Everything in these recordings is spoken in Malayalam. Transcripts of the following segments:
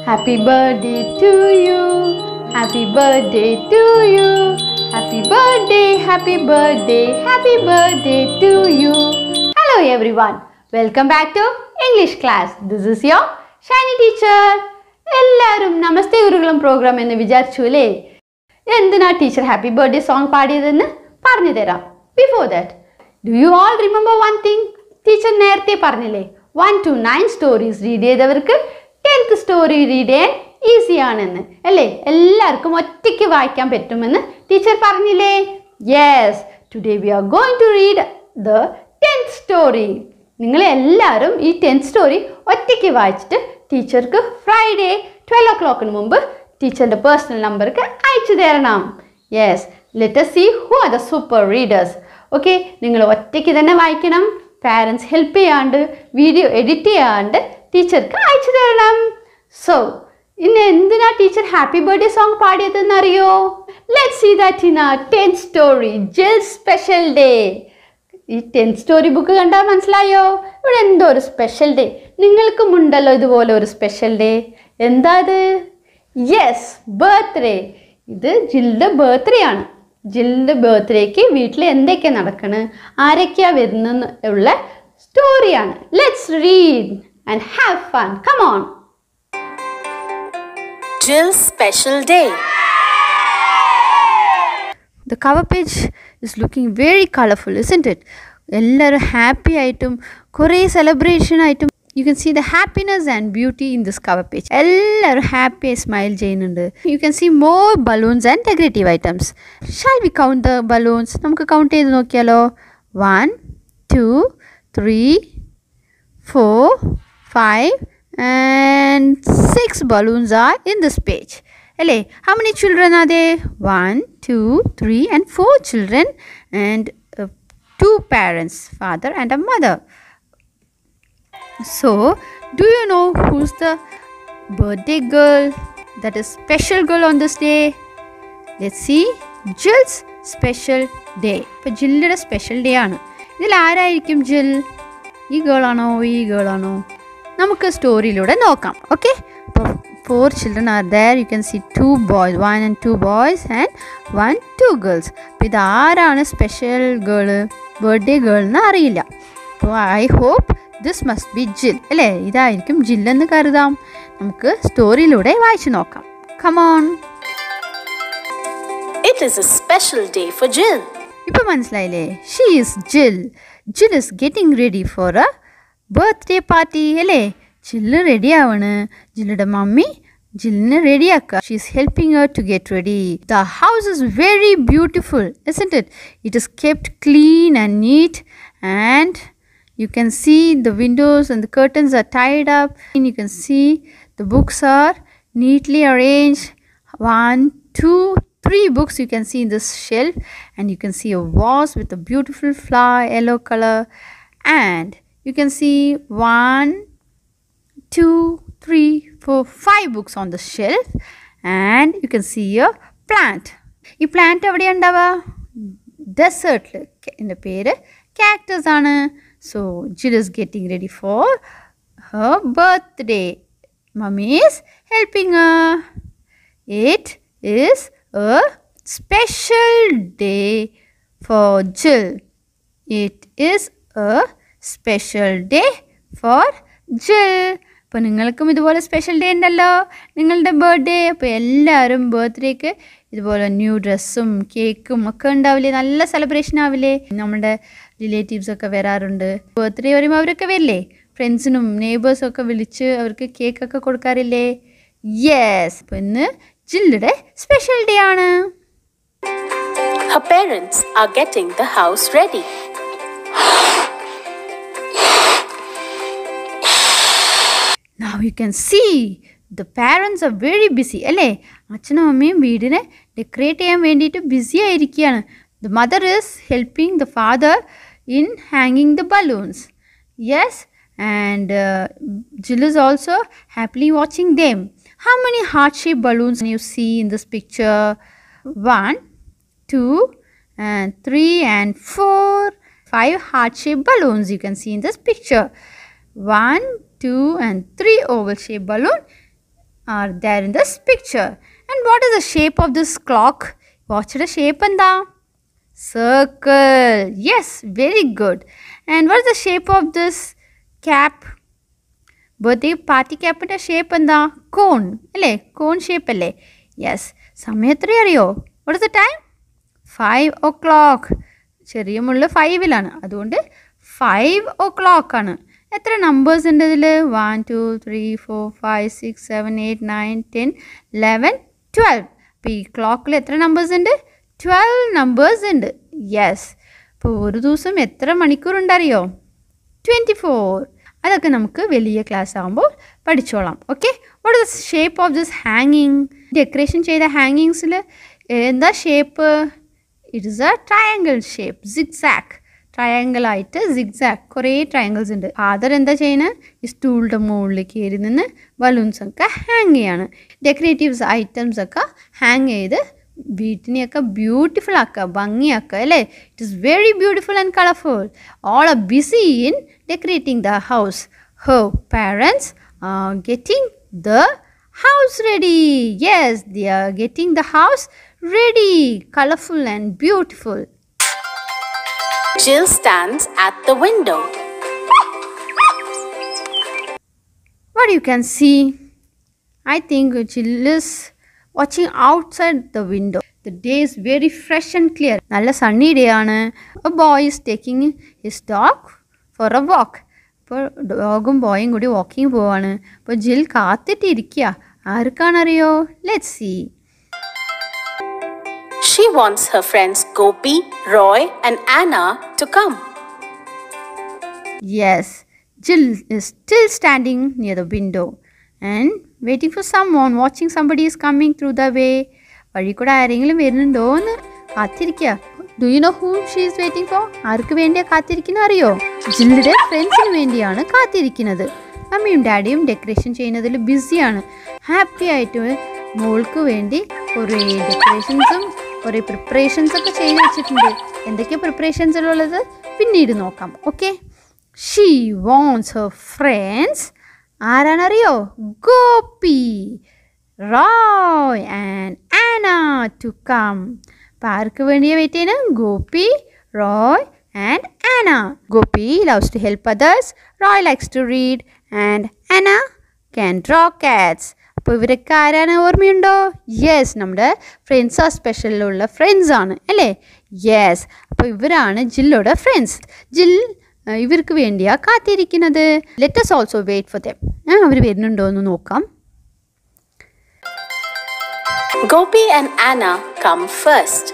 Happy birthday to you. Happy birthday to you. Happy birthday, happy birthday, happy birthday to you. Hello everyone. Welcome back to English class. This is your Shiny teacher. എല്ലാവരും നമസ്തേ ഗുരുകുളം പ്രോഗ്രാം എന്ന് വിചാരിച്ചു അല്ലേ എന്തിനാ ടീച്ചർ ഹാപ്പി ബർത്ത്ഡേ സോങ് പാടിയതെന്ന് പറഞ്ഞു തരാം before that do you all remember one thing teacher നേരത്തെ പറഞ്ഞില്ലേ one two nine stories read ചെയ്തവർക്ക് ടെൻത്ത് സ്റ്റോറി റീഡ് ചെയ്യാൻ ഈസി ആണെന്ന് അല്ലേ എല്ലാവർക്കും ഒറ്റയ്ക്ക് വായിക്കാൻ പറ്റുമെന്ന് ടീച്ചർ പറഞ്ഞില്ലേ yes today we are going to read the tenth story നിങ്ങൾ എല്ലാവരും ഈ ടെൻത്ത് സ്റ്റോറി ഒറ്റയ്ക്ക് വായിച്ചിട്ട് ടീച്ചർക്ക് ഫ്രൈഡേ ട്വൽവ് ഒ ക്ലോക്കിന് മുമ്പ് ടീച്ചറിൻ്റെ പേഴ്സണൽ നമ്പർക്ക് അയച്ചു തരണം yes let see who are the super readers okay നിങ്ങൾ ഒറ്റയ്ക്ക് തന്നെ വായിക്കണം പാരൻസ് ഹെൽപ്പ് ചെയ്യാണ്ട് വീഡിയോ എഡിറ്റ് ചെയ്യാണ്ട് ടീച്ചർക്ക് അയച്ചു തരണം സോ ഇന്ന് എന്തിനാ ടീച്ചർ ഹാപ്പി ബർത്ത്ഡേ സോങ് പാടിയതെന്ന് അറിയോ let see that in uh ten story Jill special day ഈ ടെൻത്ത് സ്റ്റോറി ബുക്ക് കണ്ടാൽ മനസ്സിലായോ ഇവിടെ എന്തോ ഒരു സ്പെഷ്യൽ ഡേ നിങ്ങൾക്കും ഉണ്ടല്ലോ ഇതുപോലെ ഒരു സ്പെഷ്യൽ ഡേ എന്താ ഇത് യെസ് ബർത്ത്ഡേ ഇത് ജില്ലുടെ ബർത്ത്ഡേ ആണ് ജില്ലിൻ്റെ ബർത്ത്ഡേക്ക് വീട്ടിൽ എന്തൊക്കെ നടക്കണ് ആരൊക്കെയാ വരുന്നെന്ന് ഉള്ള സ്റ്റോറിയാണ് let's read and have fun come on Jill's special day. The cover page is looking very colourful isn't it എല്ലാവരും ഹാപ്പി ആയിട്ടും കുറേ സെലിബ്രേഷൻ ആയിട്ടും you can see the happiness and beauty in this cover page എല്ലാവരും ഹാപ്പി സ്മൈൽ ചെയ്യുന്നുണ്ട് you can see more balloons and decorative items shall we count the balloons നമുക്ക് കൗണ്ട് ചെയ്ത് നോക്കിയാലോ one two three four, five, and six balloons are in this page. Ele, how many children are there? One, two, three, and four children, and uh, two parents, father and a mother. So, do you know who's the birthday girl? That is special girl on this day. Let's see Jill's special day. ഇപ്പോൾ ജില്ലിയുടെ സ്പെഷ്യൽ ഡേ ആണ് ഇതിൽ ആരായിരിക്കും ജിൽ ഈ ഗേളാണോ ഈ ഗേളാണോ നമുക്ക് സ്റ്റോറിയിലൂടെ നോക്കാം ഓക്കെ അപ്പോൾ four children are there you can see two boys one and two boys and one two girls അപ്പോൾ ഇതാരാണ് സ്പെഷ്യൽ ഗേള് ബർത്ത്ഡേ ഗേൾ എന്ന് അറിയില്ല അപ്പോൾ I hope this must be Jill അല്ലേ ഇതായിരിക്കും ജില്ലെന്ന് കരുതാം നമുക്ക് സ്റ്റോറിയിലൂടെ വായിച്ചു നോക്കാം come on It is a special day for Jill. ഇപ്പം മനസ്സിലായില്ലേ she is Jill Jill is getting ready for a birthday party അല്ലേ ജില്ല് റെഡി ആവാണ് ജില്ലുടെ മമ്മി ജില്ലിനെ റെഡിയാക്കുക she is helping her to get ready the house is very beautiful isn't it it is kept clean and neat and you can see the windows and the curtains are tied up and you can see the books are neatly arranged one two three books you can see in this shelf and you can see a vase with a beautiful flower yellow color and you can see one two three four five books on the shelf and you can see a plant ഈ പ്ലാന്റ് എവിടെയാണ് ഉണ്ടാവുക ഡെസേർട്ടിൽ എൻ്റെ പേര് കാക്ടസ് ആണ് so Jill is getting ready for her birthday mummy is helping it is a special day for Jill it is a special day for Jill അപ്പോൾ നിങ്ങൾക്കും ഇതുപോലെ സ്പെഷ്യൽ ഡേ ഉണ്ടല്ലോ നിങ്ങളുടെ ബർത്ത്ഡേ അപ്പോൾ എല്ലാവരും ബർത്ത്ഡേക്ക് ഇതുപോലെ ന്യൂ ഡ്രസ്സും കേക്കും ഒക്കെ ഉണ്ടാവില്ലേ നല്ല സെലിബ്രേഷൻ ആവില്ലേ നമ്മുടെ റിലേറ്റീവ്സ് ഒക്കെ വരാറുണ്ട് ബർത്ത്ഡേ വരുമ്പോൾ അവരൊക്കെ വരില്ലേ ഫ്രണ്ട്സിനും നെയ്ബേഴ്സും ഒക്കെ വിളിച്ച് അവർക്ക് കേക്കൊക്കെ കൊടുക്കാറില്ലേ യെസ് അപ്പോൾ ഇന്ന് ജില്ലുടെ സ്പെഷ്യൽ ഡേ ആണ് Her parents are getting the house ready. Now you can see the parents are very busy അല്ലേ അച്ഛനും അമ്മയും വീടിനെ ഡെക്കറേറ്റ് ചെയ്യാൻ വേണ്ടിയിട്ട് ബിസി ആയിരിക്കുകയാണ് the mother is helping the father in ഹാങ്ങിങ് the balloons yes and Jill is also happily watching them how many heart shape balloons you see in this picture one two and three and four five heart shaped balloons you can see in this picture one two and three oval shaped balloon are there in this picture. And what is the shape of this clock? വാച്ചിയുടെ ഷേപ്പ് എന്താ circle yes very good and what is the shape of this cap birthday party ക്യാപ്പിൻ്റെ ഷേപ്പ് എന്താ കോൺ അല്ലേ കോൺ ഷേപ്പ് അല്ലേ യെസ് സമയം എത്ര അറിയോ what is the time five o'clock ചെറിയ മുള്ള ഫൈവിലാണ് അതുകൊണ്ട് ഫൈവ് ഒ ക്ലോക്ക് ആണ് എത്ര നമ്പേഴ്സ് ഉണ്ട് ഇതിൽ one two three four five six seven eight nine ten eleven twelve അപ്പോൾ ഈ ക്ലോക്കിൽ എത്ര നമ്പേഴ്സ് ഉണ്ട് ട്വൽവ് നമ്പേഴ്സ് ഉണ്ട് യെസ് അപ്പോൾ ഒരു ദിവസം എത്ര മണിക്കൂറുണ്ടറിയോ ട്വൻറ്റി ഫോർ അതൊക്കെ നമുക്ക് വലിയ ക്ലാസ് ആകുമ്പോൾ പഠിച്ചോളാം okay what is the shape of this ഹാങ്ങിങ് ഡെക്കറേഷൻ ചെയ്ത ഹാങ്ങിങ്സിൽ എന്താ shape it is a triangle shape zigzag triangle ആയിട്ട് സിക്സാക്ക് കുറേ ട്രയാങ്കിൾസ് ഉണ്ട് ഫാദർ എന്താ ചെയ്യുന്നത് ഈ സ്റ്റൂളിൻ്റെ മുകളിൽ കയറി നിന്ന് ബലൂൺസ് ഒക്കെ ഹാങ് ചെയ്യാണ് ഡെക്കറേറ്റീവ്സ് ഐറ്റംസ് ഒക്കെ ഹാങ് ചെയ്ത് വീട്ടിനെയൊക്കെ ബ്യൂട്ടിഫുൾ ആക്കുക ഭംഗിയാക്കുക അല്ലേ it is very beautiful and colourful all are busy in decorating the house ഹോ parents are getting the house ready yes they are getting the house ready colorful and beautiful Jill stands at the window. what you can see i think jill is watching outside the window the day is very fresh and clear നല്ല സണ്ണി ഡേ ആണ് a boy is taking his dog for a walk അപ്പോൾ ഡോഗും ബോയും കൂടി വാക്കിംഗ് പോവാണ് അപ്പോൾ ജിൽ കാത്തിട്ടിരിക്കുക ആർക്കാണറിയോ let see She wants her friends Gopi, Roy, and Anna to come. Yes, Jill is still standing near the window and waiting for someone, watching somebody is coming through the way. വഴി കൂടെ ആരെങ്കിലും വരുന്നുണ്ടോ എന്ന് കാത്തിരിക്കുക do you know whom she is waiting for ആർക്ക് വേണ്ടിയാ കാത്തിരിക്കുന്ന അറിയോ ജില്ലിയുടെ ഫ്രണ്ട്സിന് വേണ്ടിയാണ് കാത്തിരിക്കുന്നത് മമ്മിയും ഡാഡിയും ഡെക്കറേഷൻ ചെയ്യുന്നതിൽ ബിസിയാണ് ഹാപ്പി ആയിട്ട് മോൾക്ക് വേണ്ടി കുറേ ഡെക്കറേഷൻസും കുറേ പ്രിപ്പറേഷൻസ് ഒക്കെ ചെയ്ത് വെച്ചിട്ടുണ്ട് എന്തൊക്കെ പ്രിപ്പറേഷൻസ് ഉള്ളത് പിന്നീട് നോക്കാം okay she wants her friends ആരാണറിയോ Gopi Roy and Anna to come അപ്പം ആർക്ക് വേണ്ടിയാണ് വെയിറ്റ് ചെയ്യുന്നത് Gopi Roy and Anna Gopi loves to help others Roy likes to read and Anna can draw cats അപ്പോൾ ഇവരൊക്കെ ആരാണ് ഓർമ്മയുണ്ടോ യെസ് നമ്മുടെ ഫ്രണ്ട്സ് ആ സ്പെഷ്യലിലുള്ള ഫ്രണ്ട്സ് ആണ് അല്ലേ യെസ് അപ്പോൾ ഇവരാണ് ജില്ലോടെ ഫ്രണ്ട്സ് ജിൽ ആ, ഇവർക്ക് വേണ്ടിയാ കാത്തിരിക്കുന്നത് let's also wait for them അവർ വരുന്നുണ്ടോ എന്ന് നോക്കാം Gopi and Anna come first.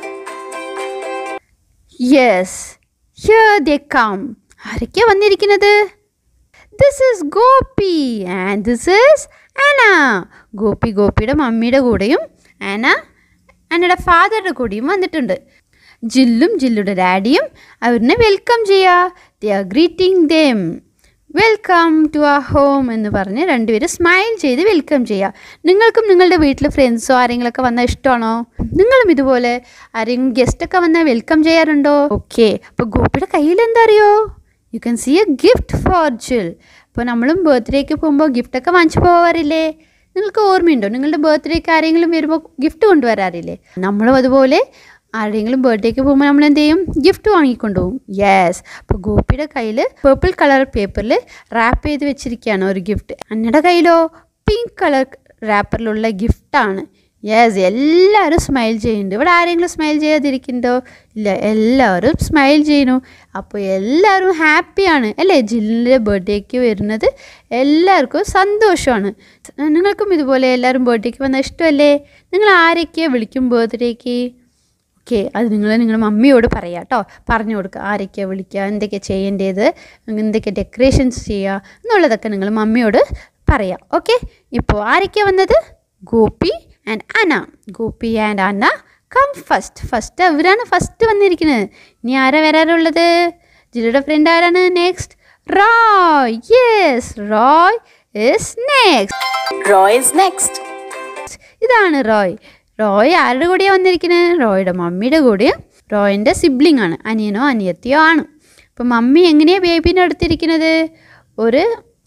Yes here they come ആരൊക്കെയാ വന്നിരിക്കുന്നത് this is Gopi and this is Anna Gopi ഗോപിയുടെ മമ്മിയുടെ കൂടെയും ആന ആനയുടെ ഫാദറുടെ കൂടെയും വന്നിട്ടുണ്ട് ജില്ലും ജില്ലുടെ ഡാഡിയും അവരിനെ വെൽക്കം ചെയ്യുക they are greeting them welcome to a home എന്ന് പറഞ്ഞ് രണ്ടുപേരും സ്മൈൽ ചെയ്ത് വെൽക്കം ചെയ്യുക നിങ്ങൾക്കും നിങ്ങളുടെ വീട്ടിൽ ഫ്രണ്ട്സോ ആരെങ്കിലുമൊക്കെ വന്നാൽ ഇഷ്ടമാണോ നിങ്ങളും ഇതുപോലെ ആരെങ്കിലും ഗസ്റ്റൊക്കെ വന്നാൽ വെൽക്കം ചെയ്യാറുണ്ടോ ഓക്കെ അപ്പോൾ ഗോപിയുടെ കയ്യിൽ എന്താ അറിയോ you can see a gift for Jill അപ്പോൾ നമ്മളും ബർത്ത്ഡേക്ക് പോകുമ്പോൾ ഗിഫ്റ്റൊക്കെ വാങ്ങിച്ചു പോകാറില്ലേ നിങ്ങൾക്ക് ഓർമ്മയുണ്ടോ നിങ്ങളുടെ ബർത്ത്ഡേക്ക് ആരെങ്കിലും വരുമ്പോൾ ഗിഫ്റ്റ് കൊണ്ടുവരാറില്ലേ നമ്മളും അതുപോലെ ആരുടെയെങ്കിലും ബർത്ത്ഡേക്ക് പോകുമ്പോൾ നമ്മൾ എന്ത് ചെയ്യും ഗിഫ്റ്റ് വാങ്ങിക്കൊണ്ട് പോകും യെസ് അപ്പോൾ ഗോപിയുടെ കയ്യിൽ പേർപ്പിൾ കളർ പേപ്പറിൽ റാപ്പ് ചെയ്ത് വെച്ചിരിക്കുകയാണ് ഒരു ഗിഫ്റ്റ് അന്നയുടെ കയ്യിലോ പിങ്ക് കളർ റാപ്പറിലുള്ള ഗിഫ്റ്റാണ് യെസ് എല്ലാവരും സ്മൈൽ ചെയ്യുന്നുണ്ട് ഇവിടെ ആരെങ്കിലും സ്മൈൽ ചെയ്യാതിരിക്കുന്നുണ്ടോ ഇല്ല എല്ലാവരും സ്മൈൽ ചെയ്യുന്നു അപ്പോൾ എല്ലാവരും ഹാപ്പിയാണ് അല്ലേ ജില്ലിൻ്റെ ബർത്ത്ഡേക്ക് വരുന്നത് എല്ലാവർക്കും സന്തോഷമാണ് നിങ്ങൾക്കും ഇതുപോലെ എല്ലാവരും ബർത്ത്ഡേക്ക് വന്നാൽ ഇഷ്ടമല്ലേ നിങ്ങൾ ആരൊക്കെയാണ് വിളിക്കും ബർത്ത്ഡേക്ക് ഓക്കെ അത് നിങ്ങൾ നിങ്ങളുടെ മമ്മിയോട് പറയാം കേട്ടോ പറഞ്ഞു കൊടുക്കുക ആരൊക്കെയാണ് വിളിക്കുക എന്തൊക്കെ ചെയ്യേണ്ടത് എന്തൊക്കെ ഡെക്കറേഷൻസ് ചെയ്യുക എന്നുള്ളതൊക്കെ നിങ്ങൾ മമ്മിയോട് പറയാം ഓക്കെ ഇപ്പോൾ ആരൊക്കെയാണ് വന്നത് Gopi and Anna Gopi and Anna come first first അവരാണ് ഫസ്റ്റ് വന്നിരിക്കുന്നത് ഇനി ആരാ വരാറുള്ളത് ജില്ലയുടെ ഫ്രണ്ട് ആരാണ് next Roy yes Roy is next Roy is next. ഇതാണ് റോയ് റോയ് ആരുടെ കൂടെയാണ് വന്നിരിക്കുന്നത് റോയുടെ മമ്മിയുടെ കൂടെയും റോയിൻ്റെ സിബ്ലിംഗ് ആണ് അനിയനോ അനിയത്തിയോ ആണ് അപ്പം മമ്മി എങ്ങനെയാണ് ബേബീനെ എടുത്തിരിക്കുന്നത് ഒരു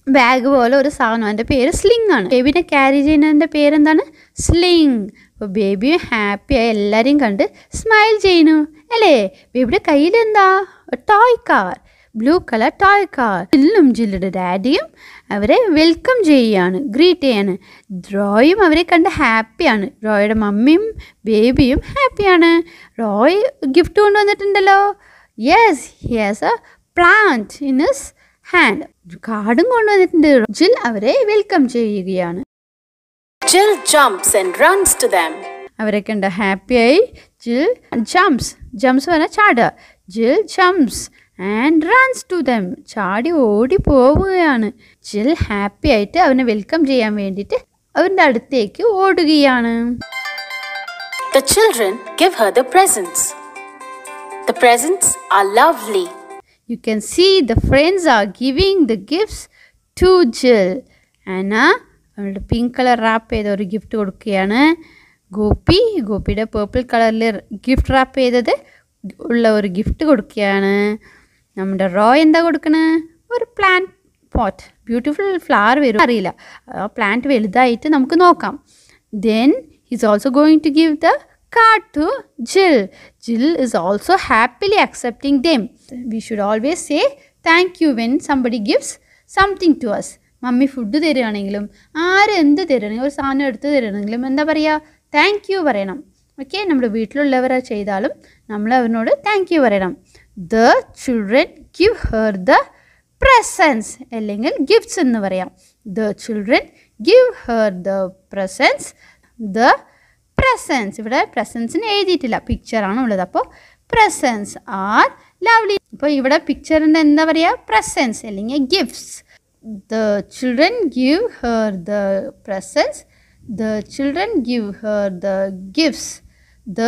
ബാഗ് പോലെ ഒരു സാധനം അതിൻ്റെ പേര് സ്ലിംഗ് ആണ് ബേബിനെ ക്യാരി ചെയ്യുന്നതിൻ്റെ പേരെന്താണ് സ്ലിംഗ് അപ്പോൾ ബേബി ഹാപ്പിയായി എല്ലാവരെയും കണ്ട് സ്മൈൽ ചെയ്യുന്നു അല്ലേ ബേബിയുടെ കയ്യിൽ എന്താ toy car blue colour toy car ജില്ലും ജില്ലുടെ ഡാഡിയും അവരെ വെൽക്കം ചെയ്യുകയാണ് ഗ്രീറ്റ് ചെയ്യാണ് റോയും അവരെ കണ്ട് ഹാപ്പിയാണ് റോയുടെ മമ്മിയും ബേബിയും ഹാപ്പിയാണ് റോയ് ഗിഫ്റ്റ് കൊണ്ടുവന്നിട്ടുണ്ടല്ലോ yes yes a plant in his hand കാർഡും കൊണ്ടുവന്നിട്ടുണ്ട് ജിൽ അവരെ വെൽക്കം ചെയ്യുകയാണ് Jill jumps and runs to them. അവരെ കണ്ട് ഹാപ്പിയായി ജിൽ ജംപ്സ് ജംപ്സ് പറഞ്ഞാൽ ചാടുക Jill jumps and runs to them ചാടി ഓടി പോവുകയാണ് ജിൽ ഹാപ്പി ആയിട്ട് അവനെ വെൽക്കം ചെയ്യാൻ വേണ്ടിയിട്ട് അവൻ്റെ അടുത്തേക്ക് ഓടുകയാണ് The children give her the presents. The presents are lovely. You can see the friends are giving the gifts to Jill. അന അവളുടെ പിങ്ക് കളർ റാപ്പ് ചെയ്ത ഒരു ഗിഫ്റ്റ് കൊടുക്കുകയാണ് ഗോപി ഗോപിയുടെ പേർപ്പിൾ കളറിൽ ഗിഫ്റ്റ് റാപ്പ് ചെയ്തത് ഉള്ള ഒരു ഗിഫ്റ്റ് കൊടുക്കുകയാണ് നമ്മുടെ റോയ് എന്താ കൊടുക്കണേ ഒരു പ്ലാന്റ് പോട്ട് ബ്യൂട്ടിഫുൾ ഫ്ലവർ വരും അറിയില്ല ആ പ്ലാന്റ് വലുതായിട്ട് നമുക്ക് നോക്കാം then he's also going to give the card to Jill. Jill is also happily accepting them. We should always say thank you when somebody gives something to us. Mummy food തരികയാണെങ്കിലും ആര് എന്ത് തരുകയാണെങ്കിലും ഒരു സാധനം എടുത്ത് തരുകയാണെങ്കിലും എന്താ പറയുക താങ്ക് യു പറയണം ഓക്കെ നമ്മുടെ വീട്ടിലുള്ളവരെ ചെയ്താലും നമ്മൾ അവനോട് താങ്ക് യു പറയണം the children give her the presents അല്ലെങ്കിൽ ഗിഫ്റ്റ്സ് എന്ന് പറയാം the children give her the presents the presents ഇവിടെ പ്രസൻസിന് എഴുതിയിട്ടില്ല പിക്ചറാണ് ഉള്ളത് അപ്പോൾ പ്രസൻസ് ആർ ലവ്ലി അപ്പോൾ ഇവിടെ പിക്ചറിൻ്റെ എന്താ പറയുക പ്രസൻസ് അല്ലെങ്കിൽ gifts the children give her the presents the children give her the gifts the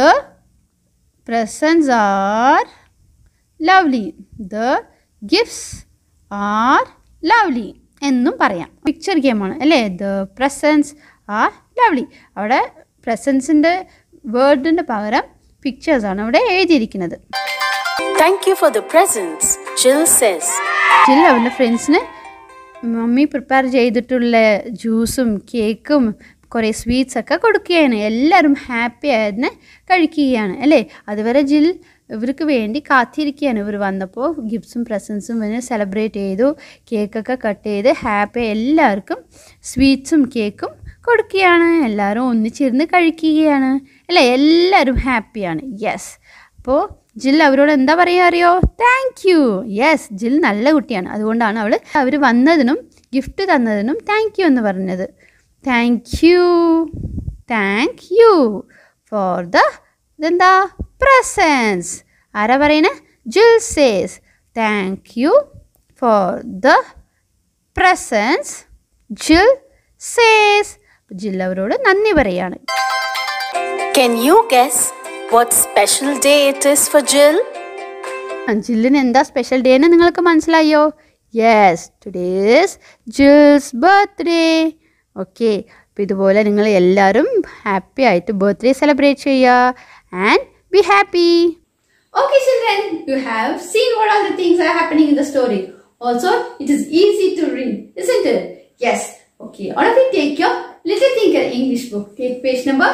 presents are lovely the gifts are lovely എന്നും പറയാം പിക്ചർ ഗെയിമാണ് അല്ലേ ദ പ്രസൻസ് ആർ ലവ്ലി അവിടെ പ്രസൻസിൻ്റെ വേർഡിൻ്റെ പകരം പിക്ചേഴ്സാണ് അവിടെ എഴുതിയിരിക്കുന്നത് Thank you for the presents, Jill says. ജിൽ അവൻ്റെ ഫ്രണ്ട്സിന് മമ്മി പ്രിപ്പയർ ചെയ്തിട്ടുള്ള ജ്യൂസും കേക്കും കുറേ സ്വീറ്റ്സ് ഒക്കെ കൊടുക്കുകയാണ് എല്ലാവരും ഹാപ്പി ആയിരുന്നെ കഴിക്കുകയാണ് അല്ലേ അതുവരെ ജിൽ ഇവർക്ക് വേണ്ടി കാത്തിരിക്കുകയാണ് ഇവർ വന്നപ്പോൾ ഗിഫ്റ്റ്സും പ്രസൻസും ഇവന് സെലിബ്രേറ്റ് ചെയ്തു കേക്കൊക്കെ കട്ട് ചെയ്ത് ഹാപ്പി എല്ലാവർക്കും സ്വീറ്റ്സും കേക്കും കൊടുക്കുകയാണ് എല്ലാവരും ഒന്നിച്ചിരുന്ന് കഴിക്കുകയാണ് അല്ലേ എല്ലാവരും ഹാപ്പിയാണ് യെസ് അപ്പോൾ ജിൽ അവരോട് എന്താ പറയുക അറിയോ താങ്ക് യു യെസ് ജിൽ നല്ല കുട്ടിയാണ് അതുകൊണ്ടാണ് അവൾ അവർ വന്നതിനും ഗിഫ്റ്റ് തന്നതിനും താങ്ക് യു എന്ന് പറഞ്ഞത് thank you thank you for the ഇതെന്താ പ്രസൻസ് ആരാ പറയണേ Jill says thank you for the presents Jill says Jill അവരോട് നന്ദി പറയാണ് Can you guess what special day it is for Jill? ജില്ലിന് എന്താ സ്പെഷ്യൽ ഡേ എന്ന് നിങ്ങൾക്ക് മനസ്സിലായോ yes today is Jill's birthday okay അപ്പോൾ ഇതുപോലെ നിങ്ങൾ എല്ലാവരും ഹാപ്പി ആയിട്ട് ബർത്ത്ഡേ സെലിബ്രേറ്റ് ചെയ്യുക and be happy Okay, children, you have seen what all the things are happening in the story. Also, it is easy to read, isn't it? Yes. Okay, all of you take your Little Thinker English book. Take page number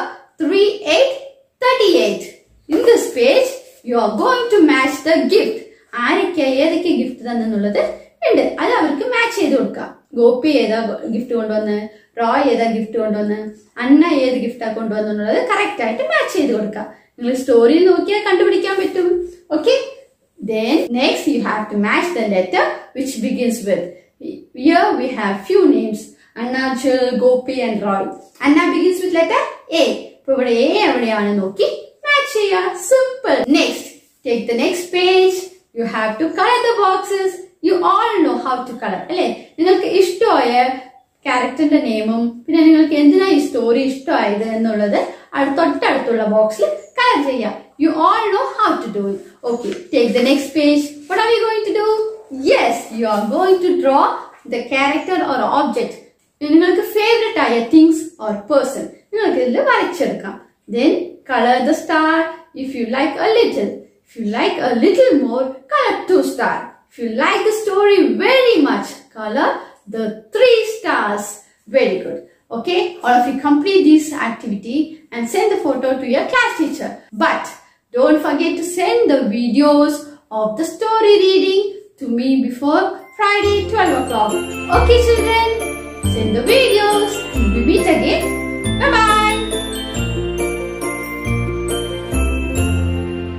3838. In this page, you are going to match the gift. ആരൊക്കെ ഏതൊക്കെ ഗിഫ്റ്റ് തന്നെന്നുള്ളത് ഉണ്ട് അത് അവർക്ക് മാച്ച് ചെയ്ത് കൊടുക്കാം ഗോപി ഏതാ ഗിഫ്റ്റ് കൊണ്ടുവന്ന് റോയ് ഏതാ ഗിഫ്റ്റ് കൊണ്ടുവന്ന് അന്ന ഏത് ഗിഫ്റ്റാ കൊണ്ടുവന്നുള്ളത് കറക്റ്റ് ആയിട്ട് മാച്ച് ചെയ്ത് കൊടുക്കാം നിങ്ങൾ സ്റ്റോറി നോക്കിയാൽ കണ്ടുപിടിക്കാൻ പറ്റും okay then next you have to match the letter which begins with here we have few names Anna, Jill, Gopi and Roy. Anna begins with letter A. ഇപ്പൊ ഇവിടെ A എവിടെയാണ് നോക്കി മാച്ച് ചെയ്യുക simple next take the next page you have to colour the boxes you all know how to colour അല്ലെ നിങ്ങൾക്ക് ഇഷ്ടമായ ക്യാരക്ടറിന്റെ നെയിമും പിന്നെ നിങ്ങൾക്ക് എന്തിനാ ഈ സ്റ്റോറി ഇഷ്ടമായത് എന്നുള്ളത് അടു- തൊട്ടടുത്തുള്ള ബോക്സിൽ കളർ ചെയ്യാം you all know how to do it okay take the next page what are you going to do yes you are going to draw the character or object നിങ്ങൾക്ക് ഫേവറേറ്റ് ആയ തിങ്സ് ഓർ പേഴ്സൺ നിങ്ങൾക്ക് ഇതിൽ വരച്ചെടുക്കാം then colour the star if you like a little if you like a little more colour two star if you like the story very much colour the three stars. Very good. Okay, all of you complete this activity and send the photo to your class teacher. But don't forget to send the videos of the story reading to me before Friday 12 o'clock. Okay, children, send the videos and we meet again. Bye bye.